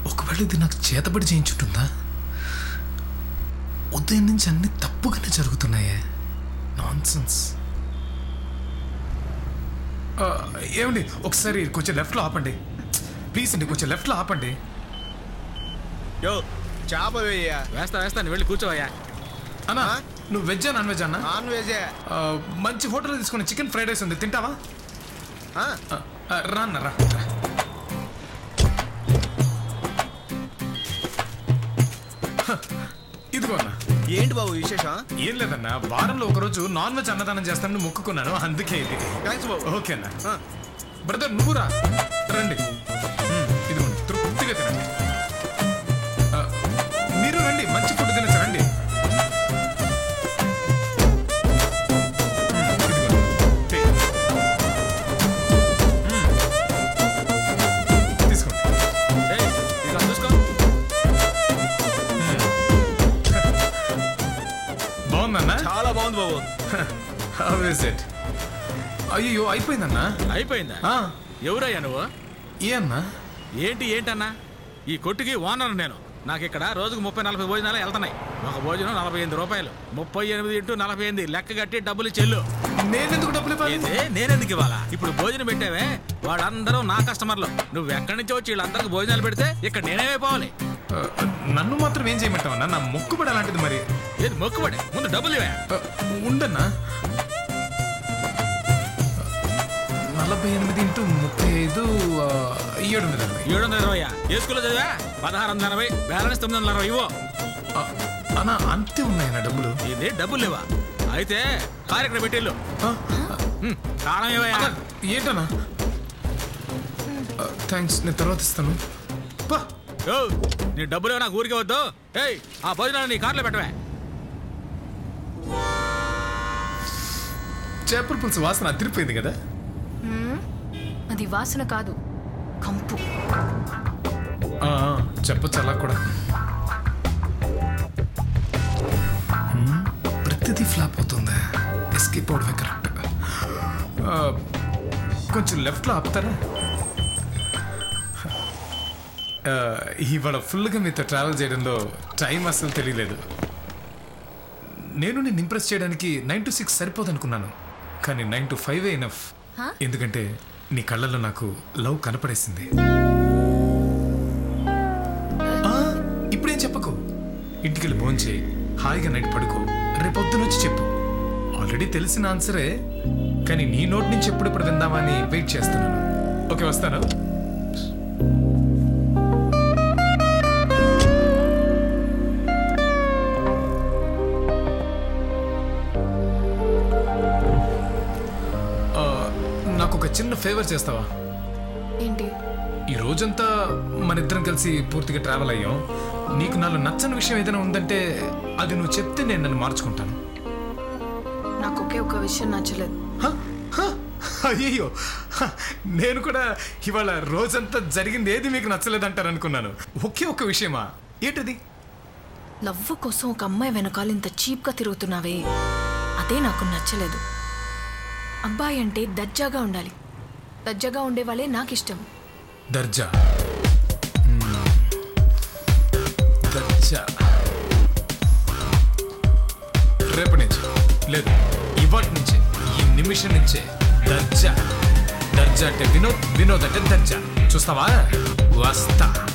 ఒకవేళ ఇది నాకు చేతబడి చేయించుంటుందా ఉదయం నుంచి అన్ని తప్పుగానే జరుగుతున్నాయే నాన్ సెన్స్ ఏమండి ఒకసారి కొంచెం లెఫ్ట్లో ఆపండి ప్లీజ్ అండి కొంచెం లెఫ్ట్లో ఆపండి యో చేప వేయ వేస్తా వేస్తా నువ్వు వెళ్ళి కూర్చోవయ్యా అన్నా ఆ? నువ్వు వెజ్ నాన్ వెజ్ అన్నా నాన్ వెజే ఆ, మంచి హోటల్ తీసుకుని చికెన్ ఫ్రైడ్ రైస్ ఉంది తింటావా ఆ, ఆ, ఆ, రా అన్న రా రా. హ, ఇదిగో అన్న ఏంటి బాబు విశేషం ఏం లేదన్నా వారంలో ఒకరోజు నాన్ వెజ్ అన్నదానం చేస్తానని మొక్కుకున్నాను అందుకే ఇది థ్యాంక్స్ బాబు ఓకే అన్న ఆ, బ్రదర్ నువ్వు రా రండి మ్మ్, ఇదిగోండి తృప్తిగా తినండి ఆ, మీరు రండి మంచి ఫుడ్ తినచ్చు రండి మ్మ్, ఇదిగోండి. తే. మ్మ్. తీసుకోండి ఏయ్, ఇదిగో చూసుకో బాగుందన్నా చాలా బాగుంది బాబు హౌ ఇస్ ఇట్ అయ్యో అయిపోయిందన్నా అయిపోయిందా ఆ, ఎవరయ్యా నువ్వు ఏ అన్నా ఏంటి ఏంటన్నా ఈ కొట్టుకి ఓనర్ నేను నాకు ఇక్కడ రోజుకు ముప్పై నలభై భోజనాలు వెళ్తున్నాయి ఒక భోజనం నలభై ఎనిమిది రూపాయలు ముప్పై ఎనిమిది ఇంటూ నలభై ఎనిమిది లెక్క కట్టి డబ్బులు చెల్లు నేనెందుకు డబ్బులు ఇవ్వాలి ఏంది నేనెందుకు ఇవ్వాలా ఇప్పుడు భోజనం పెట్టావే వాళ్ళందరూ నా కస్టమర్లు నువ్వు ఎక్కడి నుంచి వచ్చి వీళ్ళందరికీ భోజనాలు పెడితే ఇక్కడ నేనేమైపోవాలి ఆ, నన్ను మాత్రం ఏం చేయమంటావన్నా నా మొక్కుబడి అలాంటిది మరి ఏది మొక్కుబడి ముందు డబ్బులు ఇవే ఆ, ఉండన్నా నలభై ఎనిమిది ఇంటూ ముప్పై ఐదు ఆ, ఏడు వందల ఎనభై ఏడు వందల ఇరవై ఏ స్కూల్లో చదివా పదహారు వందల అరవై బ్యాలెన్స్ తొమ్మిది వందల అరవై ఇవ్వు ఆ, అన్నా అంతే ఉన్నాయన్న డబ్బులు ఇది డబ్బులు లేవా అయితే కారు ఇక్కడ పెట్టేళ్ళు ఆ, హ్మ్, తాళం ఇవ్వయా అన్నా, ఏంటన్నా థ్యాంక్స్ నేను తర్వాత ఇస్తాను పా ఓ, నీ డబ్బులు నాకు ఊరికే వద్దు ఏయ్ ఆ భోజనాలు నీ కార్లో పెట్టవే చేపల పులుసు వాసన అదిరిపోయింది కదా అది వాసన కాదు కంపు ఆ, ఆ, చెప్పొచ్చు అలా కూడా హ్మ్, ప్రతిదీ ఫ్లాప్ అవుతుంది ఎస్కేప్ అవడమే కరెక్ట్ ఆ, కొంచెం లెఫ్ట్లో ఆపుతారా ఆ, ఇవాళ ఫుల్గా మీతో ట్రావెల్ చేయడంలో టైం అసలు తెలియలేదు నేను నేను ఇంప్రెస్ చేయడానికి నైన్ టు సిక్స్ సరిపోదు అనుకున్నాను కానీ nine to five enough Huh? ఎందుకంటే నీ కళ్ళల్లో నాకు లవ్ కనపడేసింది ఆ, ఇప్పుడేం చెప్పకు ఇంటికెళ్ళి భోంచేయి హాయిగా నైట్ పడుకో రేపొద్దున వచ్చి చెప్పు ఆల్రెడీ తెలిసిన ఆన్సరే కానీ నీ నోట్ నుంచి ఎప్పుడెప్పుడు విందామని వెయిట్ చేస్తున్నాను ఓకే వస్తాను ఆ, నాకు ఒక చిన్న ఫేవర్ చేస్తావా ఏంటి ఈ రోజంతా మన ఇద్దరం కలిసి పూర్తిగా ట్రావెల్ అయ్యాం నీకు నాలో నచ్చని విషయం ఏదైనా ఉందంటే అది నువ్వు చెప్తే నేను నన్ను మార్చుకుంటాను నాకు ఒకే ఒక విషయం నచ్చలేదు హ? హ? అయ్యయ్యో హ, నేను కూడా ఇవాళ రోజంతా జరిగింది ఏది మీకు నచ్చలేదంటారు అనుకున్నాను ఒకే ఒక్క విషయమా ఏంటది లవ్ కోసం ఒక అమ్మాయి వెనకాల ఇంత చీప్గా తిరుగుతున్నావే అదే నాకు నచ్చలేదు అబ్బాయి అంటే దర్జాగా ఉండాలి దర్జాగా ఉండే వాళ్ళే నాకు ఇష్టం దర్జా మ్మ్. దర్జా రేపటి నుంచి లేదు ఇవాటి నుంచే ఈ నిమిషం నుంచే దర్జా దర్జా అంటే వినోద్ వినోద్ అంటే దర్జా చూస్తావా వస్తా